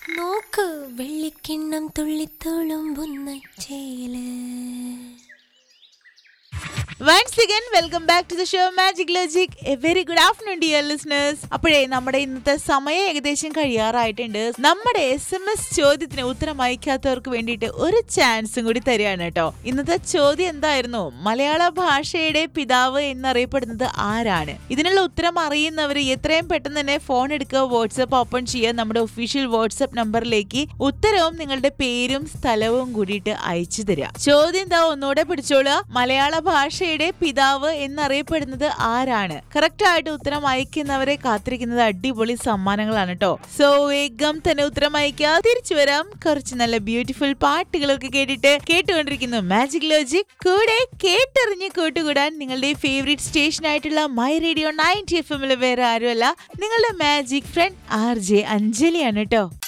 നോക്ക് വെള്ളിക്കിണ്ണം തുള്ളിത്തുളുമ്പുന്ന ചേല് once again welcome back to the show magic logic a very good afternoon dear listeners അപ്പോഴേ നമ്മുടെ ഇന്നത്തെ സമയം ഏകദേശം കഴിയാറായിട്ടുണ്ട് നമ്മുടെ എസ് എം എസ് ചോദ്യത്തിന് ഉത്തരം അയക്കാത്തവർക്ക് വേണ്ടിയിട്ട് ഒരു ചാൻസും കൂടി തരികയാണ് കേട്ടോ ഇന്നത്തെ ചോദ്യം എന്തായിരുന്നു മലയാള ഭാഷയുടെ പിതാവ് എന്നറിയപ്പെടുന്നത് ആരാണ് ഇതിനുള്ള ഉത്തരം അറിയുന്നവർ എത്രയും പെട്ടെന്ന് തന്നെ ഫോൺ എടുക്കുക വാട്സപ്പ് ഓപ്പൺ ചെയ്യുക നമ്മുടെ ഒഫീഷ്യൽ വാട്സപ്പ് നമ്പറിലേക്ക് ഉത്തരവും നിങ്ങളുടെ പേരും സ്ഥലവും കൂടിയിട്ട് അയച്ചു തരിക ചോദ്യം എന്താ ഒന്നുകൂടെ പിടിച്ചോളുക മലയാള ഭാഷയുടെ പിതാവ് എന്നറിയപ്പെടുന്നത് ആരാണ് കറക്റ്റ് ആയിട്ട് ഉത്തരം അയക്കുന്നവരെ കാത്തിരിക്കുന്നത് അടിപൊളി സമ്മാനങ്ങളാണ് കേട്ടോ സോ വേഗം തന്നെ ഉത്തരം അയക്കുക തിരിച്ചു വരാം കുറച്ച് നല്ല ബ്യൂട്ടിഫുൾ പാട്ടുകളൊക്കെ കേട്ടിട്ട് കേട്ടുകൊണ്ടിരിക്കുന്നു മാജിക് ലോജിക് കൂടെ കേട്ടറിഞ്ഞ് കൂട്ടുകൂടാൻ നിങ്ങളുടെ ഫേവറേറ്റ് സ്റ്റേഷൻ ആയിട്ടുള്ള മൈ റേഡിയോ നയൻറ്റി എഫ് എമ്മിൽ വേറെ ആരുമല്ല നിങ്ങളുടെ മാജിക് ഫ്രണ്ട് ആർ ജെ അഞ്ജലിയാണ് കേട്ടോ